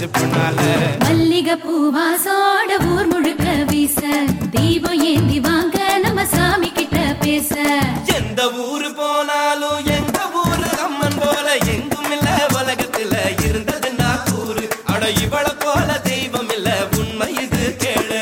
போச்சு பொண்ணால மல்லிகை பூவாசோட ஊர் முழுக்க வீச தீபம் ஏந்தி வாங்க நம்ம சாமி கிட்ட பேச எந்த ஊரு போனாலும் எங்க ஊரு அம்மன் போல எங்கும் இல்ல உலகத்துல இருந்தது நான் கூறு அட இவள போல தெய்வம் இல்ல உண்மை இது கேளு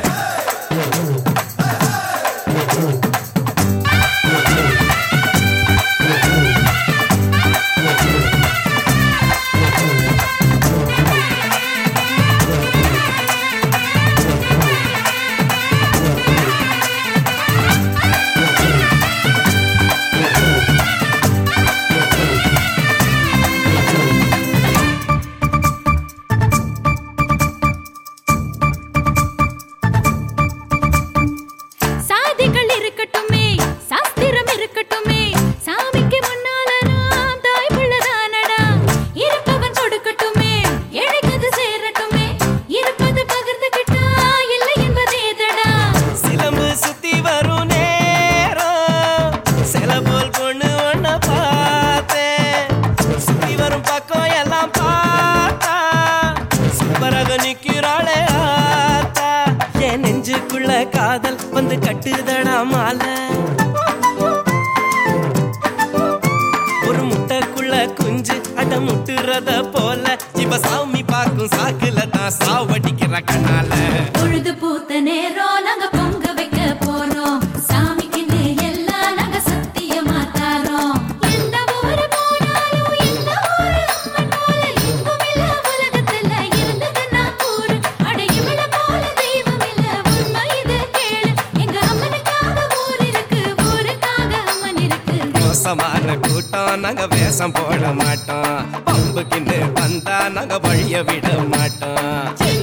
சாதிகள் இருக்கட்டுமே சாஸ்திரம் இருக்கட்டுமே சாமிக்கு முன்னால நாம் தாய் பிள்ளைதானடா இருப்பவன் கொடுக்கட்டுமே இழைக்கது சேரட்டுமே இருப்பது பகிர்ந்துகிட்டா இல்லை என்பதேதடா சிலம்பு சுத்தி வரும் நேரம் சில போல் பொண்ணு ஒன்ன பார்த்தேன் சுத்தி வரும் பக்கம் எல்லாம் பார்த்தா சூப்பராக நிக்கிறாளே ஆத்தா என் நெஞ்சுக்குள்ள காதல் வந்து கட்டுதடா மாலை ஒரு முட்டைக்குள்ள குஞ்சு அட முட்டுறத போல இவ சாமி பார்க்கும் சாக்குல தான் சாவடிக்கிற கண்ணால பொழுது பூத்த நேரம் நாங்க பொங்க வைக்க போறோம் சாமிக்கு எல்லாம் நாங்க சத்தியமா தாரோம் எந்த ஊரு போனாலும் எந்த ஊரு அம்மன் போல எங்கும் இல்ல உலகத்துல இருந்தது நான் கூறு அட இவள போல தெய்வம் இல்ல உண்மை இது கேளு எங்க அம்மனுக்காக ஊர் இருக்கு ஊருக்காக அம்மன் இருக்கு மோசமான கூட்டம் நாங்க வேஷம் போட மாட்டோம் பம்புக்கின்னு வந்தா நாங்க வழிய விட மாட்டோம் சின்ன